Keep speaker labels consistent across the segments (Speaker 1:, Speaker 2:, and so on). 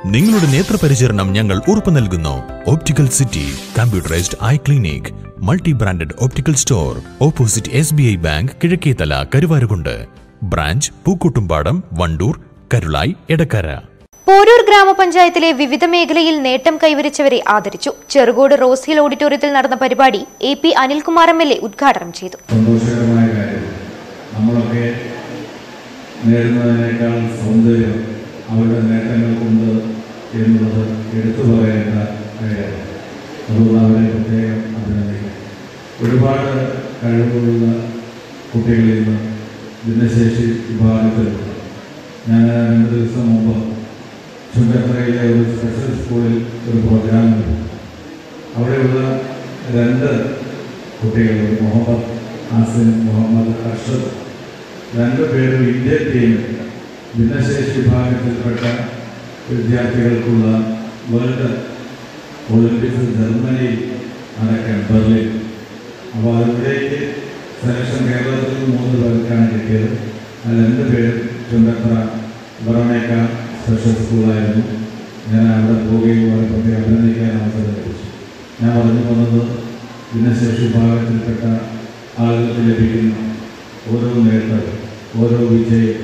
Speaker 1: നിങ്ങളുടെ നേത്രപരിചരണം ഞങ്ങൾ ഉറപ്പു നൽകുന്നു optical city computerised eye clinic multi branded optical store opposite S B I bank കിഴക്കേതല കരുവാരുകൊണ്ട് ബ്രാഞ്ച് പൂക്കൂട്ടുംപാടം വണ്ടൂർ കരുളായി എടക്കര
Speaker 2: പോരൂർ ഗ്രാമപഞ്ചായത്തിലെ വിവിധ മേഖലയിൽ നേട്ടം കൈവരിച്ചവരെ ആദരിച്ചു ചെറുകോട് റോസ് ഹിൽ ഓഡിറ്റോറിയത്തിൽ നടന്ന പരിപാടി A P Anilkumar M L A ഉദ്ഘാടനം ചെയ്തു
Speaker 3: സന്തോഷകരമായ കാര്യം നമ്മളൊക്കെ നേടുന്നതിനേക്കാൾ സൗന്ദര്യം അവരുടെ നേട്ടങ്ങൾക്കുണ്ട് എന്നുള്ളത് എടുത്തു പറയേണ്ട കാര്യമാണ് അതുകൊണ്ട് അവരെ പ്രത്യേകം അഭിനന്ദിക്കും ഒരുപാട് കഴിവുകളുള്ള കുട്ടികളിൽ നിന്ന് ഭിന്നശേഷി വിഭാഗത്തിലുണ്ട് ഞാൻ രണ്ട് ദിവസം മുമ്പ് ചുങ്കത്തറയിലെ ഒരു സ്പെഷ്യൽ സ്കൂളിൽ ഒരു പ്രോഗ്രാം നടത്തി അവിടെയുള്ള രണ്ട് കുട്ടികൾ മുഹമ്മദ് ആസിൻ മുഹമ്മദ് അർഷദ് രണ്ട് പേരും ഇന്ത്യൻ ടീമിൽ ഭിന്നശേഷി വിഭാഗത്തിൽപ്പെട്ട വിദ്യാർത്ഥികൾക്കുള്ള വേൾഡ് ഒളിമ്പിക്സ് ജർമ്മനിയിൽ നടക്കാൻ ബെർലിൻ അപ്പോൾ അതിലേക്ക് സെലക്ഷൻ കേരളത്തിൽ നിന്ന് മൂന്ന് പേർക്കാണ് കിട്ടിയത് ആ രണ്ട് പേരും ചുണ്ടത്ര ബറോണേക്ക സ്പെഷ്യൽ സ്കൂളായിരുന്നു ഞാൻ അവിടെ പോവുകയും അവരെ പ്രത്യേകം അഭിനന്ദിക്കാൻ അവസരം ലഭിച്ചു ഞാൻ പറഞ്ഞു വന്നത് ഭിന്നശേഷി വിഭാഗത്തിൽപ്പെട്ട ആളുകൾക്ക് ലഭിക്കുന്ന ഓരോ നേട്ടം ഓരോ വിജയം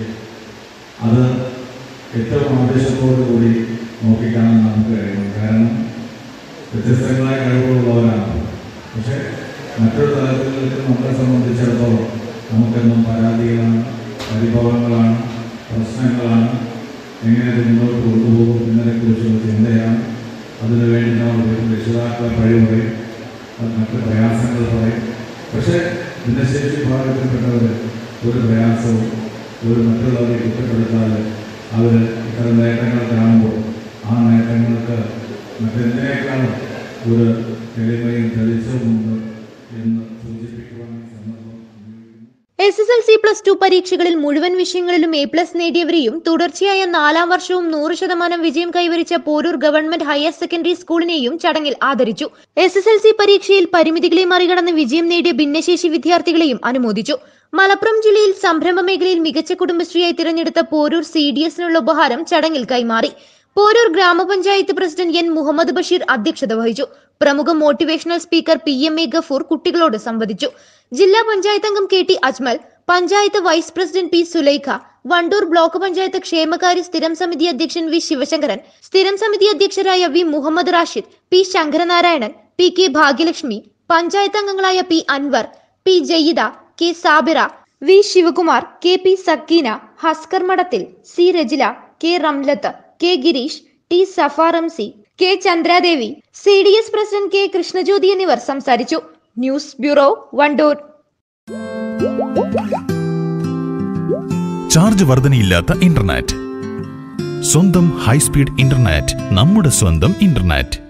Speaker 3: അത് ഏറ്റവും ആവേശത്തോടു കൂടി നോക്കിക്കാണാൻ നമുക്ക് കഴിയണം കാരണം വ്യത്യസ്തങ്ങളായ കഴിവുകളുള്ളവരാണ് പക്ഷേ മറ്റൊരു തലത്തിലേക്ക് നമ്മളെ സംബന്ധിച്ചിടത്തോളം നമുക്കെന്നും പരാതികളാണ് പരിഭവങ്ങളാണ് പ്രശ്നങ്ങളാണ് എങ്ങനെ ഇത് മുന്നോട്ട് കൊണ്ടുപോകും എന്നതിനെക്കുറിച്ചുള്ള ചിന്തയാണ് അതിനുവേണ്ടി നമ്മൾ രക്ഷിതാക്കളെ പഴി പറയും അത് മറ്റ് പ്രയാസങ്ങൾ പറയും പക്ഷേ ഭിന്നശേഷി വിഭാഗത്തിൽപ്പെട്ടവർ ഒരു പ്രയാസവും ഒരു മറ്റുള്ളവരെ കുറ്റപ്പെടുത്താതെ അവർ ഇത്തരം നേട്ടങ്ങൾ കാണുമ്പോൾ ആ നേട്ടങ്ങൾക്ക് മറ്റെന്തിനേക്കാളും ഒരു എളിമയും തെളിച്ചവുമുണ്ട് എന്ന് സൂചിപ്പിക്കുവാൻ ഈ സന്ദർഭം ഉപയോഗിക്കുന്നു
Speaker 2: S S L C plus two പരീക്ഷകളിൽ മുഴുവൻ വിഷയങ്ങളിലും എ പ്ലസ് നേടിയവരെയും തുടർച്ചയായ നാലാം വർഷവും നൂറ് ശതമാനം വിജയം കൈവരിച്ച പോരൂർ ഗവൺമെന്റ് ഹയർ സെക്കൻഡറി സ്കൂളിനെയും ചടങ്ങിൽ ആദരിച്ചു എസ് എസ് എൽ സി പരീക്ഷയിൽ പരിമിതികളെ മറികടന്ന് വിജയം നേടിയ ഭിന്നശേഷി വിദ്യാർത്ഥികളെയും അനുമോദിച്ചു മലപ്പുറം ജില്ലയിൽ സംരംഭ മേഖലയിൽ മികച്ച കുടുംബശ്രീയായി തിരഞ്ഞെടുത്ത പോരൂർ സി ഡി എസിനുള്ള ഉപഹാരം ചടങ്ങിൽ കൈമാറി പോരൂർ ഗ്രാമപഞ്ചായത്ത് പ്രസിഡന്റ് എൻ മുഹമ്മദ് ബഷീർ അധ്യക്ഷത വഹിച്ചു പ്രമുഖ motivational speaker P M A Gafoor കുട്ടികളോട് സംവദിച്ചു ജില്ലാ പഞ്ചായത്ത് അംഗം K T Ajmal panchayat vice president P Sulaikha Wandoor block panchayat ക്ഷേമകാര്യ സ്ഥിരം സമിതി അധ്യക്ഷൻ വി ശിവശങ്കരൻ സ്ഥിരം സമിതി അധ്യക്ഷരായ V Muhammed Rashid P Sankaranarayanan P K Bhagyalakshmi panchayat അംഗങ്ങളായ P Anwar P Jayida K Sabira V Sivakumar K P Sakeena Haskar Madathil C Rajila K Ramlath K Gireesh T Safa Ramsi K Chandradevi C D S president K Krishnajyothi എന്നിവർ സംസാരിച്ചു ന്യൂസ് ബ്യൂറോ വണ്ടൂർ
Speaker 1: ചാർജ് വർധനയില്ലാത്ത ഇന്റർനെറ്റ് സ്വന്തം ഹൈസ്പീഡ് ഇന്റർനെറ്റ് നമ്മുടെ സ്വന്തം ഇന്റർനെറ്റ്